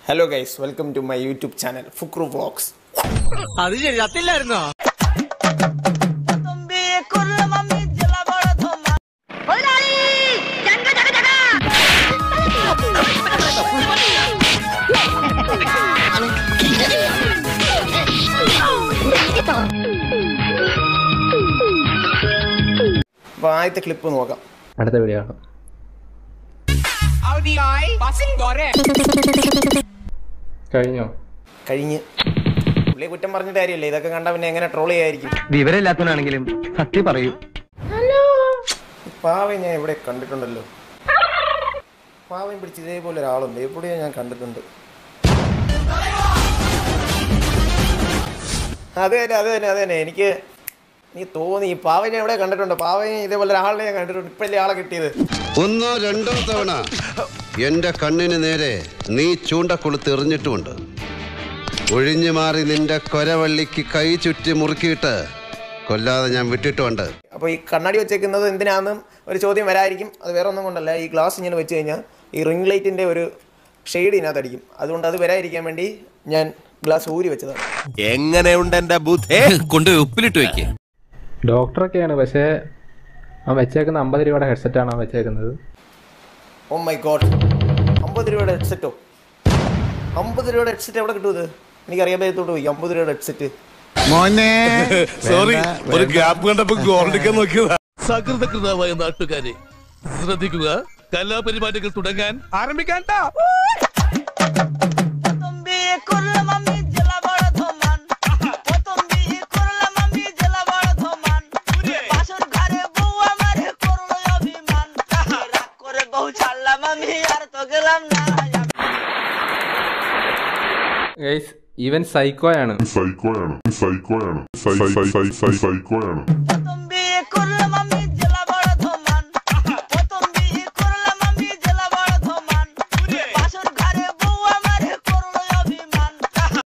hello guys welcome to my YouTube channel Fukru vlogs അത് ശരി ചത്തില്ലായിരുന്നോ तुम्बी कुर्ल mummy जला बड़ा धोमा അപ്പോൾ ആദ്യത്തെ ക്ലിപ്പ് നോക്കാം അടുത്ത വീഡിയോ കാണാം കഴിഞ്ഞോ കഴിഞ്ഞ് പുള്ളിയെ കുറ്റം പറഞ്ഞിട്ട് കാര്യമില്ല ഇതൊക്കെ കണ്ടാൽ പിന്നെ എങ്ങനെ ട്രോൾ ചെയ്യായിരിക്കും വിവരമില്ലാത്തവനാണെങ്കിലും സത്യം പറയൂ പാവയെ ഞാൻ എവിടെ കണ്ടിട്ടുണ്ടല്ലോ പാവയും പിടിച്ച് ഇതേപോലെ ഒരാളുണ്ട് എവിടെയോ ഞാൻ കണ്ടിട്ടുണ്ട് അത് തന്നെ അത് തന്നെ അത് തന്നെ എനിക്ക് നീ തോന്നി ഈ പാവനെ എവിടെ കണ്ടിട്ടുണ്ട് പാവയെ ഇതേപോലെ ഒരാളിനെ ഞാൻ കണ്ടിട്ടുണ്ട് ഇപ്പോഴല്ലേ ആളെ കിട്ടിയത് ഒന്നോ രണ്ടോ തവണ എന്റെ കണ്ണിന് നേരെ നീ ചൂണ്ടക്കൊളുത്ത് എറിഞ്ഞിട്ടുമുണ്ട് ഒഴിഞ്ഞു മാറി നിന്റെ കൊരവള്ളിക്ക് കൈ ചുറ്റി മുറുക്കിയിട്ട് കൊല്ലാതെ ഞാൻ വിട്ടിട്ടുമുണ്ട് അപ്പോൾ ഈ കണ്ണാടി വെച്ചേക്കുന്നത് എന്തിനാണെന്നും ഒരു ചോദ്യം വരായിരിക്കും അത് വേറെ ഒന്നും കൊണ്ടല്ല ഈ ഗ്ലാസ് ഇങ്ങനെ വെച്ച് കഴിഞ്ഞാൽ ഈ റിംഗ് ലൈറ്റിൻ്റെ ഒരു ഷെയ്ഡ് ഇതിനകത്ത് അടിക്കും അതുകൊണ്ട് അത് വരാതിരിക്കാൻ വേണ്ടി ഞാൻ ഗ്ലാസ് ഊരി വെച്ചതാണ് എങ്ങനെയുണ്ട് എന്റെ ബുദ്ധി കൊണ്ടുപോയി ഉപ്പിലിട്ട് വെക്ക് ഡോക്ടറൊക്കെയാണ് പക്ഷേ അവൻ വെച്ചേക്കുന്ന അമ്പത് രൂപയുടെ ഹെഡ്സെറ്റാണ് അവൻ വെച്ചേക്കുന്നത് ഓ മൈ ഗോഡ് അമ്പത് രൂപയുടെ ഹെഡ്സെറ്റോ അമ്പത് രൂപയുടെ ഹെഡ്സെറ്റ് എവിടെ കിട്ടും ഇത് എനിക്കറിയാൻ പറ്റത്തോട്ട് പോയി അമ്പത് രൂപയുടെ ഹെഡ്സെറ്റ് മോനെ സോറി ഒരു ഗ്യാപ്പ് കണ്ടപ്പോ ഗോൾഡിക്കാൻ നോക്കിയതാ സകൃതകൃതമായ നാട്ടുകാരെ ശ്രദ്ധിക്കുക കലാപരിപാടികൾ തുടങ്ങാൻ ആരംഭിക്കാൻ तुम्बी कुर्ल मम्मी जला बड़ा धोमान ओ तुम्बी कुर्ल मम्मी जला बड़ा धोमान बासुर घरे बुआ मारे করলো অভিমান রাগ করে বউ ছাড়লাম আমি আর তো গেলাম না ഗൈസ് ഈവൻ സൈക്കോയാണ് സൈക്കോയാണ് സൈക്കോയാണ് സൈ സൈ സൈ സൈ സൈക്കോയാണ്